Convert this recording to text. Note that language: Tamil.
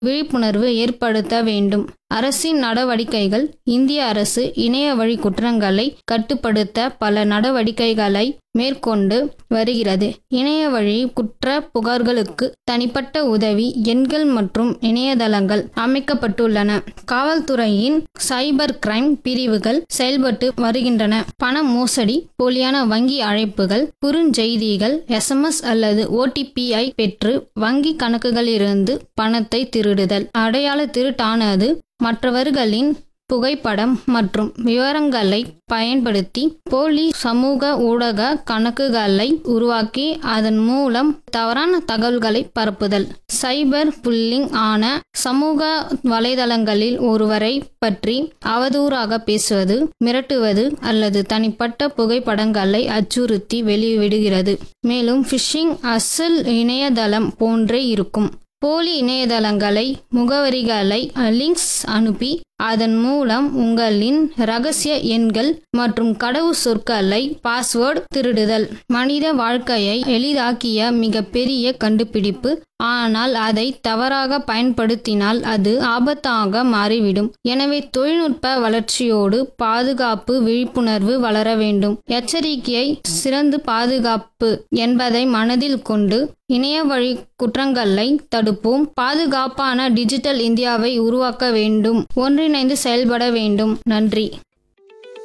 விழிப்புணர்வு ஏற்படுத்த வேண்டும் அரசின் நடவடிக்கைகள் இந்திய அரசு இணைய வழி குற்றங்களை கட்டுப்படுத்த பல நடவடிக்கைகளை மேற்கொண்டு வருகிறது இணைய வழி குற்ற புகார்களுக்கு தனிப்பட்ட உதவி எண்கள் மற்றும் இணையதளங்கள் அமைக்கப்பட்டுள்ளன காவல்துறையின் சைபர் கிரைம் பிரிவுகள் செயல்பட்டு வருகின்றன பண மோசடி போலியான வங்கி அழைப்புகள் குறுஞ்செய்திகள் எஸ்எம்எஸ் அல்லது ஓடிபிஐ பெற்று வங்கி கணக்குகளிலிருந்து பணத்தை திருடுதல் அடையாள திருட்டானது மற்றவர்களின் புகைப்படம் மற்றும் விவரங்களை பயன்படுத்தி போலி சமூக ஊடக கணக்குகளை உருவாக்கி அதன் மூலம் தவறான தகவல்களை பரப்புதல் சைபர் புல்லிங் ஆன சமூக வலைதளங்களில் ஒருவரை பற்றி அவதூறாக பேசுவது மிரட்டுவது அல்லது தனிப்பட்ட புகைப்படங்களை அச்சுறுத்தி வெளிவிடுகிறது மேலும் ஃபிஷிங் அசல் இணையதளம் போன்றே இருக்கும் போலி இணையதளங்களை முகவரிகளை லிங்க்ஸ் அனுப்பி அதன் மூலம் உங்களின் ரகசிய எண்கள் மற்றும் கடவு சொற்களை பாஸ்வேர்டு திருடுதல் மனித வாழ்க்கையை எளிதாக்கிய மிகப்பெரிய கண்டுபிடிப்பு ஆனால் அதை தவறாக பயன்படுத்தினால் அது ஆபத்தாக மாறிவிடும் எனவே தொழில்நுட்ப வளர்ச்சியோடு பாதுகாப்பு விழிப்புணர்வு வளர வேண்டும் எச்சரிக்கையை சிறந்து பாதுகாப்பு என்பதை மனதில் கொண்டு இணைய வழி குற்றங்களை தடுப்போம் பாதுகாப்பான டிஜிட்டல் இந்தியாவை உருவாக்க வேண்டும் ஒன்றிணைந்து செயல்பட வேண்டும் நன்றி